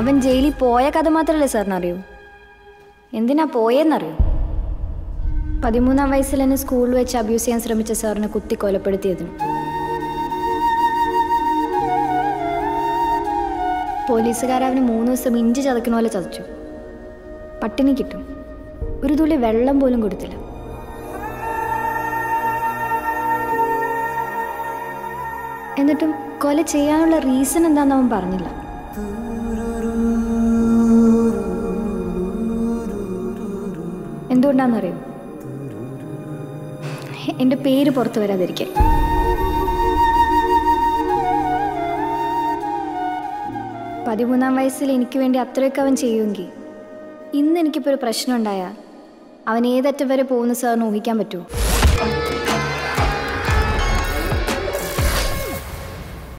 അവൻ ജയിലിൽ പോയ കഥ മാത്രമല്ലേ സാറിന് അറിയൂ എന്തിനാ പോയെന്നറിയോ പതിമൂന്നാം വയസ്സിൽ എന്നെ സ്കൂളിൽ വെച്ച് അബ്യൂസ് ചെയ്യാൻ ശ്രമിച്ച സാറിനെ കുത്തി കൊലപ്പെടുത്തിയതിന് പോലീസുകാർ അവന് മൂന്ന് ദിവസം ഇഞ്ചി ചതക്കണ പോലെ ചതച്ചു പട്ടിണി കിട്ടും ഒരു തുള്ളി വെള്ളം പോലും കൊടുത്തില്ല എന്നിട്ടും കൊല ചെയ്യാനുള്ള റീസൺ എന്താണെന്ന് അവൻ പറഞ്ഞില്ല എന്തുകൊണ്ടാണെന്നറിയോ എൻ്റെ പേര് പുറത്തു വരാതിരിക്കാൻ പതിമൂന്നാം വയസ്സിൽ എനിക്ക് വേണ്ടി അത്രയൊക്കെ അവൻ ചെയ്യുമെങ്കിൽ ഇന്ന് എനിക്കിപ്പോൾ ഒരു പ്രശ്നം ഉണ്ടായാൽ അവൻ ഏതറ്റം വരെ പോകുന്ന സാറിന് ഊഹിക്കാൻ പറ്റുമോ